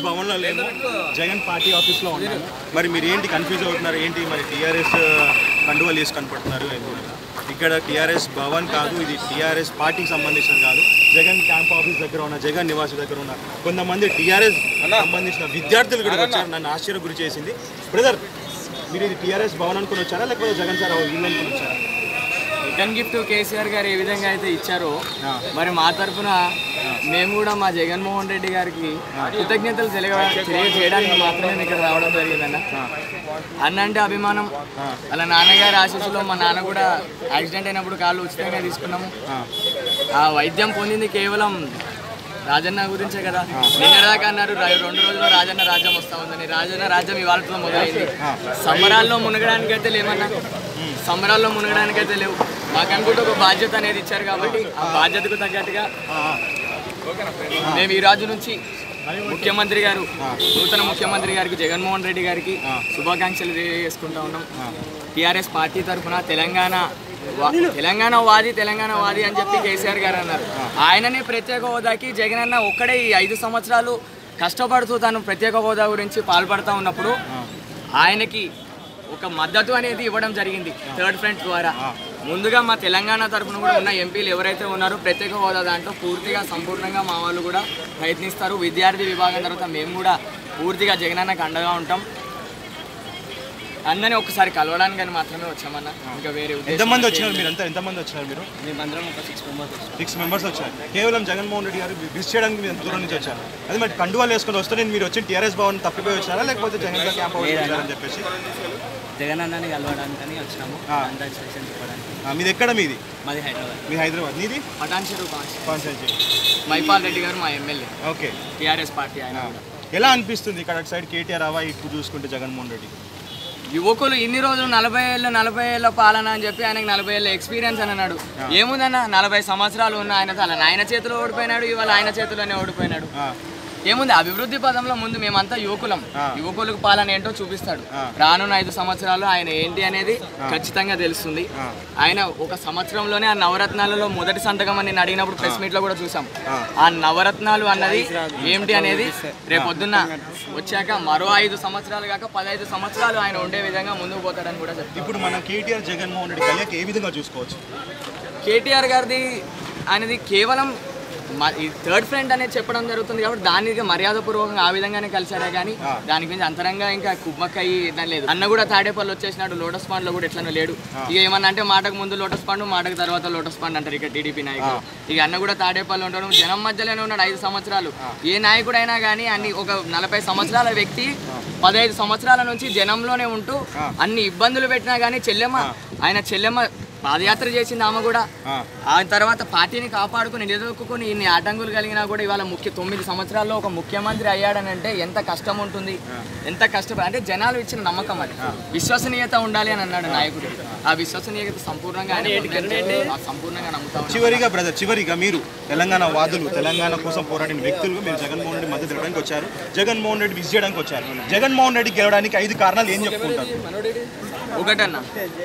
భవన్ లో లేము Jagan party office లో ఉన్నాము మరి మీరు ఏంటి కన్ఫ్యూజ్ అవుతున్నారు ఏంటి మరి టీఆర్ఎస్ కండువాలు వేసి కనపడుతున్నారు ఇక్కడ టీఆర్ఎస్ భవన్ కాదు ఇది టీఆర్ఎస్ పార్టీకి సంబంధించిన కాదు జగన్ క్యాంప్ ఆఫీస్ దగ్గర ఉన్న జగన్ నివాస్ దగ్గర ఉన్న కొంతమంది టీఆర్ఎస్ సంబంధించిన విద్యార్థులు కూడా వచ్చారు నన్ను ఆశ్చర్య గురి చేసింది బ్రదర్ మీరు ఇది టీఆర్ఎస్ భవన్ అనుకుని వచ్చారా లేకపోతే జగన్ సార్ వీళ్ళు అనుకుని వచ్చారా రిటర్న్ గిఫ్ట్ కేసీఆర్ గారు ఏ విధంగా అయితే ఇచ్చారో మరి మా తరఫున మేము కూడా మా జగన్మోహన్ రెడ్డి గారికి కృతజ్ఞతలు తెలియ తెలియజేయడానికి మాత్రమే మేము ఇక్కడ రావడం జరిగిందన్న అన్న అంటే అభిమానం అలా నాన్నగారి ఆశీస్సులో మా నాన్న కూడా యాక్సిడెంట్ అయినప్పుడు కాళ్ళు ఉచితంగా తీసుకున్నాము ఆ వైద్యం పొందింది కేవలం రాజన్న గురించే కదా నిన్నదాకా అన్నారు రా- రెండు రోజుల్లో రాజన్న రాజ్యం వస్తా ఉందని రాజన్న రాజ్యం ఇవాళతో మొదలైంది సంబరాల్లో మునగడానికి అయితే లేమన్నా సంబరాల్లో మునగడానికి అయితే లేవు మాకనుకుంటే ఒక బాధ్యత అనేది ఇచ్చారు కాబట్టి ఆ బాధ్యతకు తగ్గట్టుగా మేము ఈ రాజు నుంచి ముఖ్యమంత్రి గారు నూతన ముఖ్యమంత్రి గారికి జగన్మోహన్ రెడ్డి గారికి శుభాకాంక్షలు తెలియజేసుకుంటా ఉన్నాం టీఆర్ఎస్ పార్టీ తరఫున తెలంగాణ వా- తెలంగాణ వాది తెలంగాణ వాది అని చెప్పి కేసీఆర్ గారు అన్నారు ఆయననే ప్రత్యేక హోదాకి జగన్ అన్న ఒక్కడే ఈ ఐదు సంవత్సరాలు కష్టపడుతూ తను ప్రత్యేక హోదా గురించి పాల్పడతా ఉన్నప్పుడు ఆయనకి ఒక మద్దతు అనేది ఇవ్వడం జరిగింది థర్డ్ ఫ్రంట్ ద్వారా ముందుగా మా తెలంగాణ తరఫున కూడా ఉన్న ఎంపీలు ఎవరైతే ఉన్నారో ప్రత్యేక హోదా దాంట్లో పూర్తిగా సంపూర్ణంగా మా వాళ్ళు కూడా ప్రయత్నిస్తారు విద్యార్థి విభాగం తర్వాత మేము కూడా పూర్తిగా జగనన్నకు అండగా ఉంటాం అందరినీ ఒకసారి కలవడానికి అని మాత్రమే వచ్చామన్న ఇంకా వేరే ఉద్దేశం ఎంతమంది వచ్చినారు మీరు అంతా ఎంతమంది వచ్చినారు మీరు మేమందరం ఒక సిక్స్ మెంబర్స్ సిక్స్ మెంబర్స్ వచ్చారు కేవలం జగన్మోహన్ రెడ్డి గారు విజిట్ చేయడానికి మీరు ఎంత దూరం నుంచి వచ్చారు అది మరి కండువాలు వేసుకొని వస్తే నేను మీరు వచ్చి టీఆర్ఎస్ భవన్ తప్పిపోయి వచ్చారా లేకపోతే జగన్ గారు క్యాంప్ అవుట్ వచ్చారని చెప్పేసి జగన్ అన్నని కలవడానికని వచ్చినాము ఆ. అంతా సెక్షన్ చెప్పడానికి ఆ, మీది ఎక్కడ మీది మాది హైదరాబాద్ మీ హైదరాబాద్ నీది పటాన్ చెరువు కాన్స్ కాన్స్టెన్సీ మైపాల్ రెడ్డి గారు మా ఎమ్మెల్యే ఓకే టీఆర్ఎస్ పార్టీ ఆయన కూడా. ఎలా అనిపిస్తుంది ఇక్కడ అటు సైడ్ కేటీఆర్ అవా ఇటు చూసుకుంటే జగన్మోహన్ రెడ్డి యువకులు ఇన్ని రోజులు నలభై ఏళ్ళు నలభై ఏళ్ళ పాలన అని చెప్పి ఆయనకి నలభై ఏళ్ళ ఎక్స్పీరియన్స్ అని అన్నాడు ఏముందన్న నలభై సంవత్సరాలు ఉన్న ఆయన తల ఆయన చేతిలో ఓడిపోయినాడు ఇవాళ ఆయన చేతిలోనే ఓడిపోయినాడు ఆ, ఏముంది అభివృద్ధి పదంలో ముందు మేమంతా యువకులం ఆ. యువకులకు పాలన ఏంటో చూపిస్తాడు ఆ. రానున్న ఐదు సంవత్సరాలు ఆయన ఏంటి అనేది ఖచ్చితంగా తెలుస్తుంది ఆ. ఆయన ఒక సంవత్సరంలోనే ఆ నవరత్నాలలో మొదటి సంతకం అని నేను అడిగినప్పుడు ప్రెస్ మీట్ లో కూడా చూసాం ఆ. ఆ నవరత్నాలు అన్నది ఏమిటి అనేది రేపొద్దున్న వచ్చాక మరో ఐదు సంవత్సరాలు కాక పదహైదు సంవత్సరాలు ఆయన ఉండే విధంగా ముందుకు పోతాడని కూడా చెప్తాం ఇప్పుడు మనం కేటీఆర్ జగన్మోహన్ రెడ్డి కలియక ఏ విధంగా చూసుకోవచ్చు కేటీఆర్ గారిది ఆయనది కేవలం మ- ఈ థర్డ్ ఫ్రెండ్ అనేది చెప్పడం జరుగుతుంది కాబట్టి దానికి మర్యాదపూర్వకంగా ఆ విధంగానే కలిసారే కానీ ఆ. దానికి మించి అంతరంగా ఇంకా కుమ్మక్కయ్యి దాని లేదు అన్న కూడా తాడేపల్లి వచ్చేసినాడు లోటస్ పాండ్ లో కూడా ఎట్లనో లేడు ఇక ఏమన్నా అంటే మాటకు ముందు లోటస్ పాండ్ మాటకు తర్వాత లోటస్ పాండ్ అంటారు ఇక టీడీపీ నాయకులు ఇక అన్న కూడా తాడేపల్లి ఉంటాడు జనం మధ్యలోనే ఉన్నాడు ఐదు సంవత్సరాలు ఏ నాయకుడైనా కానీ అన్ని ఒక నలభై సంవత్సరాల వ్యక్తి పదహైదు సంవత్సరాల నుంచి జనంలోనే ఉంటూ అన్ని ఇబ్బందులు పెట్టినా కానీ చెల్లెమ్మ ఆయన చెల్లెమ్మ పాదయాత్ర చేసింది ఆమె కూడా ఆ, ఆ తర్వాత పార్టీని కాపాడుకుని నిలదొక్కుని ఇన్ని ఆటంకులు కలిగినా కూడా ఇవాళ ముఖ్య తొమ్మిది సంవత్సరాల్లో ఒక ముఖ్యమంత్రి అయ్యాడనంటే ఎంత కష్టం ఉంటుంది ఎంత కష్టపడి అంటే జనాలు ఇచ్చిన నమ్మకం అది విశ్వసనీయత ఉండాలి అని అన్నాడు నాయకుడు ఆ విశ్వసనీయత సంపూర్ణంగా ఆయన పొందాలంటే ఆ సంపూర్ణంగా నమ్ముతా ఉన్నాను. చివరిగా బ్రదర్ చివరిగా మీరు తెలంగాణ వాదులు తెలంగాణ కోసం పోరాడిన వ్యక్తులు మీరు జగన్మోహన్ రెడ్డి మద్దతు ఇవ్వడానికి వచ్చారు జగన్మోహన్ రెడ్డి విజిట్ చేయడానికి వచ్చారు జగన్మోహన్ రెడ్డి గెలవడానికి ఐదు కారణాలు ఏం చెప్పుకుంటారు ఒకటన్నా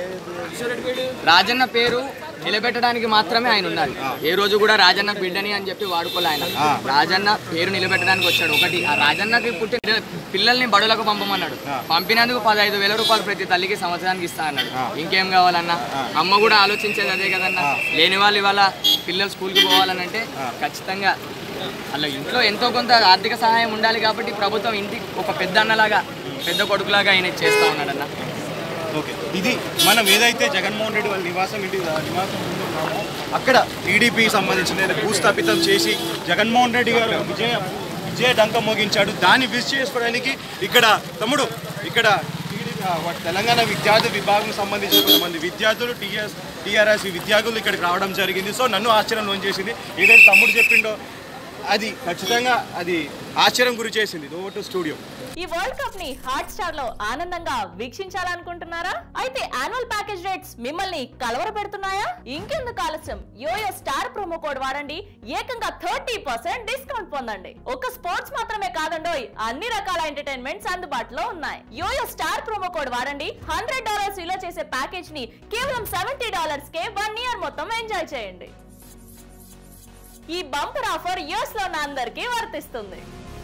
రాజన్న పేరు నిలబెట్టడానికి మాత్రమే ఆయన ఉన్నారు ఏ రోజు కూడా రాజన్న బిడ్డని అని చెప్పి వాడుకోలే ఆయన రాజన్న పేరు నిలబెట్టడానికి వచ్చాడు ఒకటి ఆ రాజన్నకి పుట్టిన పిల్లల్ని బడులకు పంపమన్నాడు పంపినందుకు పదహైదు వేల రూపాయలు ప్రతి తల్లికి సంవత్సరానికి ఇస్తా అన్నాడు ఇంకేం కావాలన్నా అమ్మ కూడా ఆలోచించేది అదే కదన్నా లేని వాళ్ళు ఇవాళ పిల్లలు స్కూల్కి పోవాలనంటే ఖచ్చితంగా అలా ఇంట్లో ఎంతో కొంత ఆర్థిక సహాయం ఉండాలి కాబట్టి ప్రభుత్వం ఇంటికి ఒక పెద్ద అన్నలాగా పెద్ద కొడుకులాగా ఆయన చేస్తా ఉన్నాడన్న ఓకే ఇది మనం ఏదైతే జగన్మోహన్ రెడ్డి వాళ్ళ నివాసం ఇంటి నివాసం ముందు ఉన్నామో అక్కడ టీడీపీ సంబంధించిన ఏదైతే భూస్థాపితం చేసి జగన్మోహన్ రెడ్డి గారు విజయ విజయ డంక మోగించాడు దాన్ని విజ్ చేసుకోవడానికి ఇక్కడ తమ్ముడు ఇక్కడ TDP, ఆ, వాటి తెలంగాణ విద్యార్థి విభాగం సంబంధించిన కొంతమంది విద్యార్థులు టీఎస్ టీఆర్ఎస్ విద్యార్థులు ఇక్కడికి రావడం జరిగింది సో నన్ను ఆశ్చర్యం లోన్ చేసింది ఏదైతే తమ్ముడు చెప్పిండో అది ఖచ్చితంగా అది ఆశ్చర్యం గురి చేసింది ఓవర్ టు స్టూడియో ఈ వరల్డ్ కప్ ని హాట్ స్టార్ లో ఆనందంగా వీక్షించాలనుకుంటున్నారా అయితే యాన్యువల్ ప్యాకేజ్ రేట్స్ మిమ్మల్ని కలవర పెడుతున్నాయా ఇంకెందుకు ఆలస్యం యోయో స్టార్ ప్రోమో కోడ్ వాడండి ఏకంగా థర్టీ పర్సెంట్ డిస్కౌంట్ పొందండి ఒక స్పోర్ట్స్ మాత్రమే కాదండోయ్ అన్ని రకాల ఎంటర్టైన్మెంట్స్ అందుబాటులో ఉన్నాయి యోయో స్టార్ ప్రోమో కోడ్ వాడండి హండ్రెడ్ డాలర్స్ విలువ చేసే ప్యాకేజ్ ని కేవలం సెవెంటీ డాలర్స్ కే వన్ ఇయర్ మొత్తం ఎంజాయ్ చేయండి ఈ బంపర్ ఆఫర్ యూఎస్ లో ఉన్న అందరికీ వర్తిస్తుంది